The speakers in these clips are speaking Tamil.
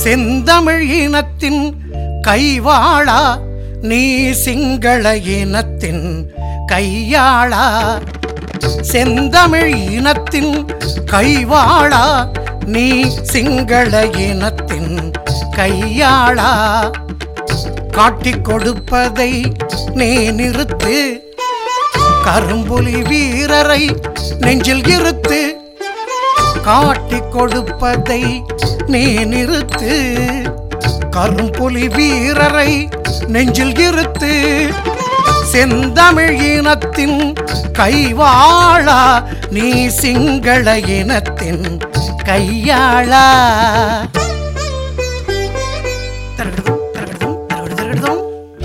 செந்தமிழ் இனத்தின் கைவாளா நீ சிங்கள இனத்தின் கையாளா செந்தமிழ் இனத்தின் கைவாளா நீ சிங்கள இனத்தின் கையாளா காட்டிக் கொடுப்பதை நீ நிறுத்து கரும்புலி வீரரை நெஞ்சில் இருத்து காட்டிக் கொடுப்பதை நீ நிறுத்து கரும்புலி வீரரை நெஞ்சில் இருத்து செந்தமிழ் இனத்தின் கைவாளா நீ சிங்கள இனத்தின் கையாளா தரகடதும், தரகடதும், தரகடு,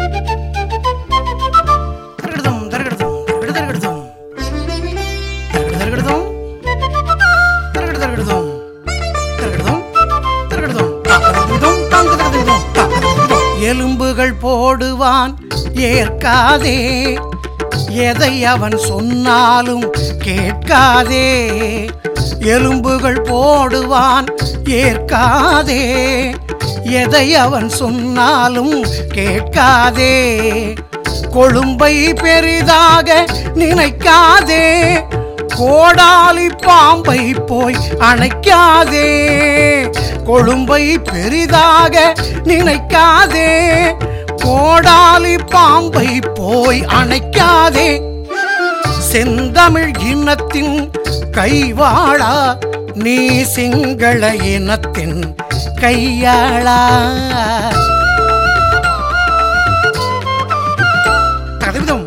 தரகடதும். தரகடதும், தரகடதும், தரகடு, தரகடதும். தரகடு, தரகடதும். தரகடு, தரகடதும். தரகடதும், தரகடதும். தாக்கதகததும், தாங்கதகததும், தாக்கதகததும். எலும்புகள் போடுவான் ஏற்காதே எதை அவன் சொன்னாலும் கேட்காதே எலும்புகள் போடுவான் ஏற்காதே எதை அவன் சொன்னாலும் கேட்காதே கொழும்பை பெரிதாக நினைக்காதே கோடாலி பாம்பை போய் அணைக்காதே கொழும்பை பெரிதாக நினைக்காதே கோடாலி பாம்பை போய் அணைக்காதே செந்தமிழ் இனத்தின் கைவாளா நீ சிங்கள இனத்தின் கையாளா தகதிவிதம்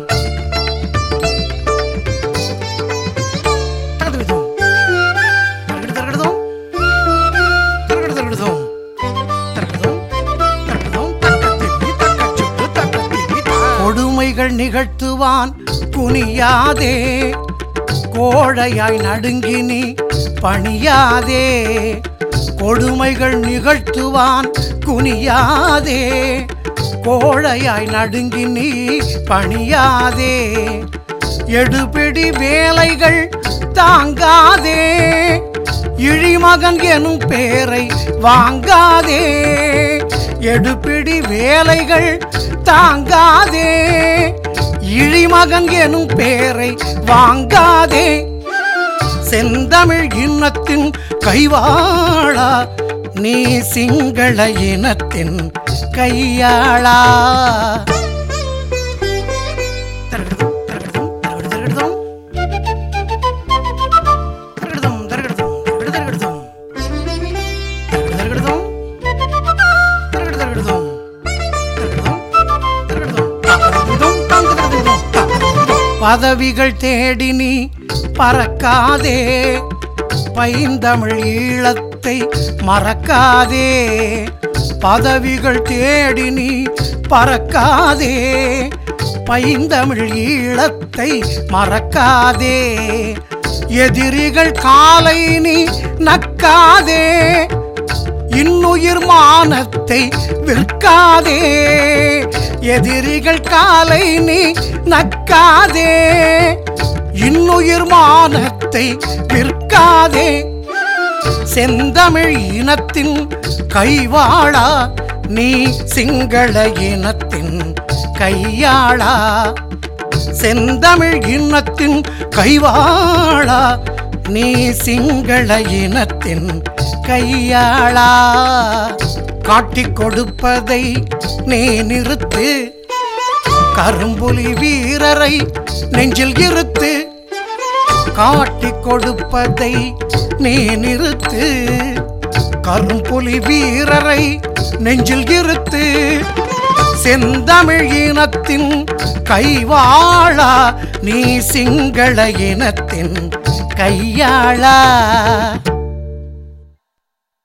தகதிவிதம் தரகடு தரகடுதோம் தரகடு தரகடுதோம் தரகடுதோம் தரகடுதோம் தக்கத்திவி தக்கச்சுட்டு தக்கத்திவி கொடுமைகள் நிகழ்த்துவான் குனியாதே கோழையாய் நடுங்கி நீ பணியாதே கொடுமைகள் நிகழ்த்துவான் குனியாதே கோழையாய் நடுங்கி நீ பணியாதே எடுபிடி வேலைகள் தாங்காதே இழிமகன் எனும் பேரை வாங்காதே எடுபிடி வேலைகள் தாங்காதே இழிமகன் எனும் பேரை வாங்காதே செந்தமிழ் இனத்தின் கைவாளா நீ சிங்கள இனத்தின் கையாளா தரகடுதும், தரகடுதும், தரகடு, தரகடுதும். தரகடுதும், தரகடுதும், தரகடு, தரகடுதும். தரகடு, தரகடுதும். தரகடு, தரகடுதும். தரகடுதும், தரகடுதும். தாக்கதகததும், தாங்கதகததும், தாக்கதகததும். பதவிகள் தேடி நீ பறக்காதே பைந்தமிழ் ஈழத்தை மறக்காதே பதவிகள் தேடி நீ பறக்காதே பைந்தமிழ் ஈழத்தை மறக்காதே எதிரிகள் காலை நீ நக்காதே இன்னுயிர் மானத்தை விற்காதே எதிரிகள் காலை நீ நக்காதே இன்னுயிர் மானத்தை விற்காதே செந்தமிழ் இனத்தின் கைவாளா நீ சிங்கள இனத்தின் கையாளா செந்தமிழ் இனத்தின் கைவாளா நீ சிங்கள இனத்தின் கையாளா காட்டிக் கொடுப்பதை நீ நிறுத்து கரும்புலி வீரரை நெஞ்சில் இருத்து காட்டிக் கொடுப்பதை நீ நிறுத்து கரும்புலி வீரரை நெஞ்சில் இருத்து செந்தமிழ் இனத்தின் கைவாளா நீ சிங்கள இனத்தின் கையாளா